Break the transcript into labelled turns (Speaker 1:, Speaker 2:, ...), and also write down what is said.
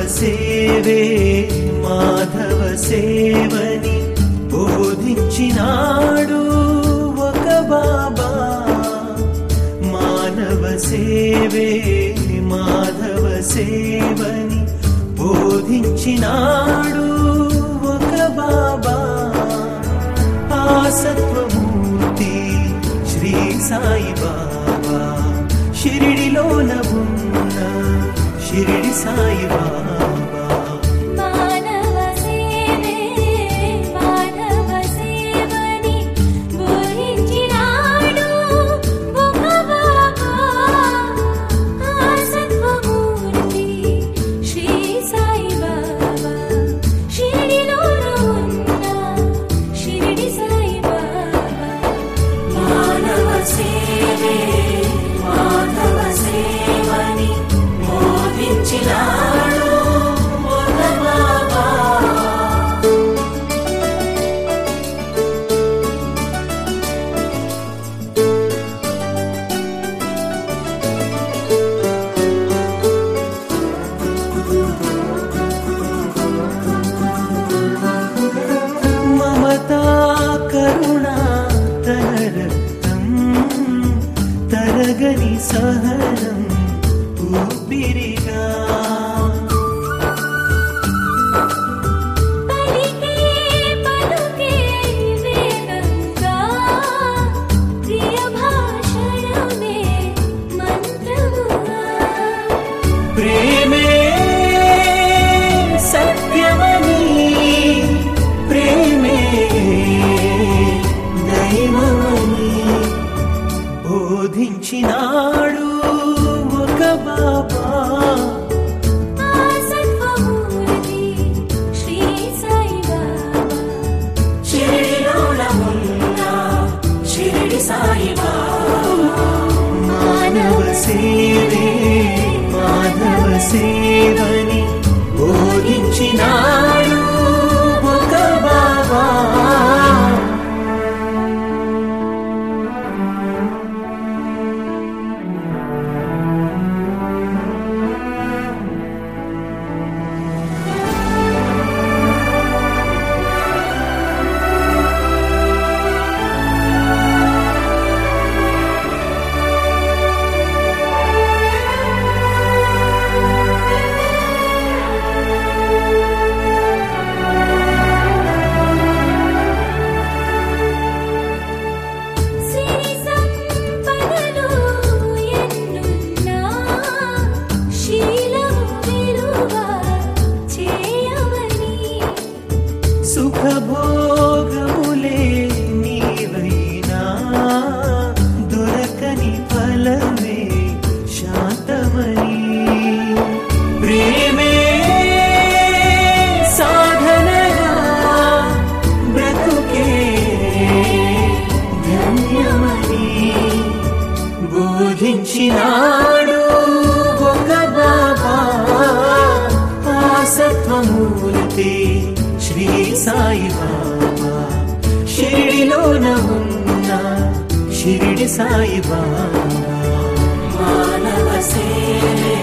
Speaker 1: సేవే మాధవ సేవని బోధించినాడు ఒక బాబా మానవ సేవే మాధవ సేవని బోధించినాడు ఒక బాబా ఆ సత్వమూర్తి శ్రీ సాయి బాబా షిరిడిలోన ఉన్న షిరిడి సాయి బాబా
Speaker 2: మానవ సేవే మాధవ సేవని బోధించినాడు ఒక బాబా ఆ సత్వమూర్తి శ్రీ సాయి బాబా షిరిడిలోన ఉన్న షిరిడి సాయి బాబా మానవ సేవే మాధవ సేవని బోధించినాడు ఒక బాబా
Speaker 1: మమతా కరుణా తన రక్తం తరగని సహనం ఊపిరిగా
Speaker 2: పలికే పలుకే వేగంగా ప్రియ భాషణమే మంత్రముగా
Speaker 1: ప్రేమే సత్యమని ప్రేమే దైవమని బోధించినాడు ఒక బాబా
Speaker 2: ఆ సత్వమూర్తి శ్రీ సాయి బాబా షిరిడిలోన ఉన్న షిరిడి సాయి
Speaker 1: మానవ సేవే మాధవ సేవని బోధించినాడు ఒక బాబా
Speaker 2: సిరి సంపదలు ఎన్నున్నా శీలము విలువ చేయమని
Speaker 1: సుఖభోగములే నీవైనా దొరకని ఫలమే శాంతమని ప్రేమే సాధనగా బ్రతుకే ధన్యమని బోధించినాడు ఒక బాబా ఆ సత్వమూర్తి శ్రీ సాయి బాబా షిరిడిలోన ఉన్న షిరిడి సాయి బాబా
Speaker 2: మానవ సేవే